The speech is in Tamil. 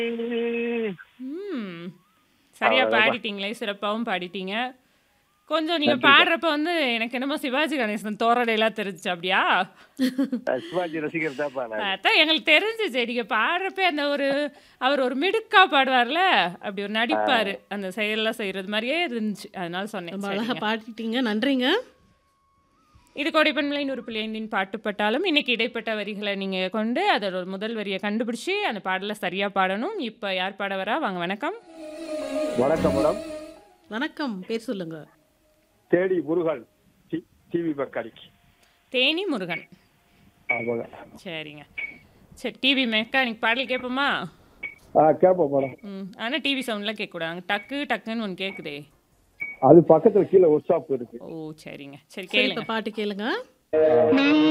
ம். சரியா அவ்வளவுதான். பாடிட்டீங்களே! சிறப்பாவும் பாடிட்டீங்க. கொஞ்சம் நீங்க நன்றிப்பா. பாடுறப்ப வந்து எனக்கு என்னமோ சிவாஜி கணேசன் தோரணைலாம் தெரிஞ்சுச்சு அப்படியா? நான் சிவாஜி ரசிகர் தான்ப்பா நான் அதான் எங்களுக்கு தெரிஞ்சுச்சு. நீங்க பாடுறப்ப அந்த ஒரு அவர் ஒரு மிடுக்கா பாடுவார்ல, அப்படி ஒரு நடிப்பாரு. அந்த செயல்லாம் செய்றது மாரியே இருந்துச்சு. அதனால சொன்னேன். ரொம்ப அழகா சரிங்க. பாடிட்டீங்க. நன்றிங்க. இது கோடைப்பண்பலை 100.5 பாட்டு பட்டாலும், இன்னைக்கு இடைப்பட்ட வரிகள நீங்க கொண்டு அதோட ஒரு முதல் வரிய கண்டுபிடிச்சு, அந்த பாடல சரியா பாடணும். இப்ப யார் பாட வரா? வாங்க வணக்கம். வணக்கம் மேடம் வணக்கம். பேர் சொல்லுங்க. தேடி Murugan T- TV mechanic Theni Murugan. ஆமாங்க சரிங்க. சரி டிவி மெக்கானிக் பாடல் கேட்போமா? ஆ கேட்போம் மேடம் ம். ஆனா டிவி சவுண்ட்லாம் கேட்கக்கூடாது. டக்கு டக்குன்னு ஒண்ணு கேட்குதே. அது பக்கத்துல கீழே ஒர்க் ஷாப் இருக்கு ஓ! சரிங்க. சரி சரி இப்ப கேளுங்க. பாட்டு கேளுங்க. ஆ.